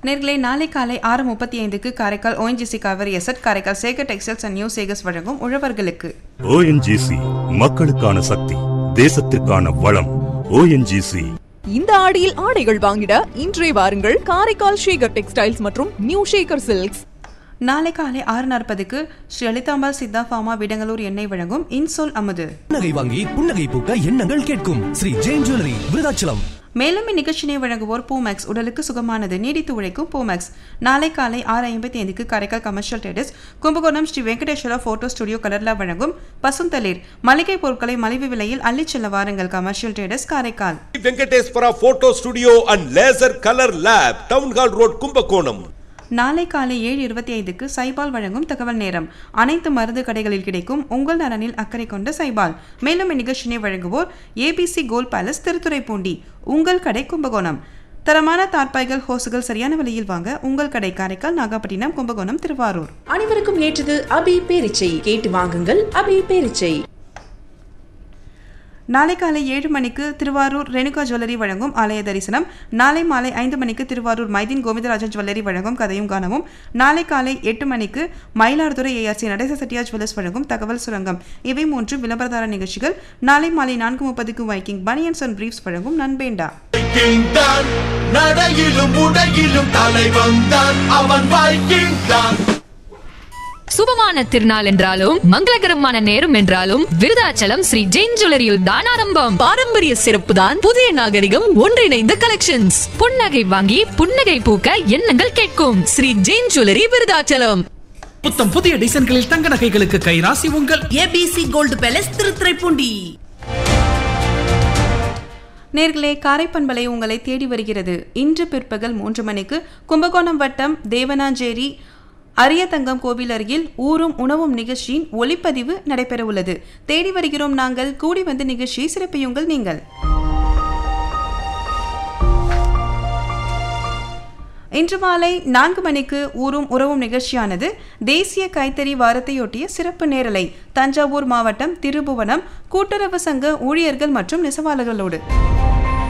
நேர்களே நாளை காலை ஆறு முப்பத்தி ஐந்துக்கு Karaikal ONGC Cauvery asset Karaikal Sekar textiles and new Sekars வழங்கும் உழவர்களுக்கு ஓஎன்ஜிசி மக்களுக்கான சக்தி தேசத்திற்கான வளம் ஓஎன்ஜிசி இந்த ஆடியில் ஆடைகள் வாங்கிட இன்றே வாருங்கள் காரைக்கால் ஷேகர் டெக்ஸ்டைல்ஸ் மற்றும் நியூ ஷேகர் சில்க்ஸ் நாளை காலை ஆறு நாற்பதுக்கு ஸ்ரீ லலிதாம்பாள் சித்தா ஃபார்மா விடங்கலூர் எண்ணெய் வழங்கும் இன்சோல் அமுது புன்னகை வாங்கி புன்னகை பூக்க எண்ணங்கள் கேட்கும் ஸ்ரீ ஜெயின் ஜுவல்லரி விருதாச்சலம் மேலும் இந்நிகழ்ச்சியை வழங்குவோர் பூமேக்ஸ் உடலுக்கு சுகமானது நீடித்து உழைக்கும் பூமேக்ஸ் நாளை காலை ஆறு ஐம்பத்தி ஐந்துக்கு காரைக்கால் கமர்ஷியல் டேடஸ் கும்பகோணம் ஸ்ரீ வெங்கடேஸ்வரா போட்டோ ஸ்டுடியோ கலர்லா வழங்கும் பசுந்தளிர் மளிகை பொருட்களை மலிவு விலையில் அள்ளிச் செல்ல வாருங்கள் கமர்ஷியல் டேடஸ் Karaikal Venkateswara photo studio and laser colour lab town hall road Kumbakonam நாளை காலை ஏழு இருபத்தி ஐந்துக்கு சைபால் வழங்கும் தகவல் நேரம் அனைத்து மருந்து கடைகளில் கிடைக்கும் உங்கள் நலனில் அக்கறை கொண்ட சைபால் மேலும் இந்நிகழ்ச்சியை வழங்குவோர் ஏபிசி கோல்ட் பேலஸ் திருத்துறைப்பூண்டி உங்கள் கடை கும்பகோணம் தரமான தார்பாய்கள் ஹோசுகள் சரியான விலையில் வாங்க உங்கள் கடை காரைக்கால் நாகப்பட்டினம் கும்பகோணம் திருவாரூர் அனைவருக்கும் ஏற்றது அபி பேரிச்சை கேட்டு வாங்குங்கள் அபி பேரிச்சை நாளை காலை ஏழு மணிக்கு திருவாரூர் ரேணுகா ஜுவல்லரி வழங்கும் ஆலய தரிசனம் நாளை மாலை ஐந்து மணிக்கு திருவாரூர் மைதீன் கோவிந்தராஜன் ஜுவல்லரி வழங்கும் கதையும் காணவும் நாளை காலை எட்டு மணிக்கு மயிலாடுதுறை ஏஆர்சி நடேச செட்டியார் ஜுவல்லர்ஸ் வழங்கும் தகவல் சுரங்கம் இவை மூன்று விளம்பரதார நிகழ்ச்சிகள் நாளை மாலை நான்கு முப்பதுக்கு வைக்கிங் பனியன்ஸ் அண்ட் பிரீஃப்ஸ் வழங்கும் நண்பேண்டா வைக்கிங் தான் நடையிலும் உடையிலும் தலைவன் தான் அவன் வைக்கிங் தான் சுபமான திருநாள் என்றாலும் மங்களகரமான நேரம் என்றாலும் விருதாச்சலம் ஸ்ரீ ஜெயின் ஜுவல்லரியில் தான் ஆரம்பம் பாரம்பரிய சிறப்பு தான் புதிய நாகரிகம் ஒன்றிணைந்த கலெக்ஷன்ஸ் புன்னகை வாங்கி புன்னகை பூக்க எண்ணங்கள் கேட்கும் ஸ்ரீ ஜெயின் ஜுவல்லரி விருதாச்சலம் புத்தம் புதிய டிசைன்களில் தங்க நகைகளுக்கு கைராசி உங்கள் ஏபிசி கோல்டு பேலஸ் திருத்துறைப்பூண்டி நேர்களே காரைப்பண்பலை உங்களை தேடி வருகிறது இன்று பிற்பகல் மூன்று மணிக்கு கும்பகோணம் வட்டம் தேவனாஞ்சேரி அரியதங்கம் கோவில் அருகில் ஊரும் உணவும் நிகழ்ச்சியின் ஒளிப்பதிவு நடைபெறவுள்ளது தேடி வருகிறோம் நாங்கள் கூடி வந்து நிகழ்ச்சியை சிறப்பியுங்கள் நீங்கள் இன்று மாலை நான்கு மணிக்கு ஊரும் உறவும் நிகழ்ச்சியானது தேசிய கைத்தறி வாரத்தையொட்டிய சிறப்பு நேரலை தஞ்சாவூர் மாவட்டம் திருபுவனம் கூட்டுறவு சங்க ஊழியர்கள் மற்றும் நெசவாளர்களோடு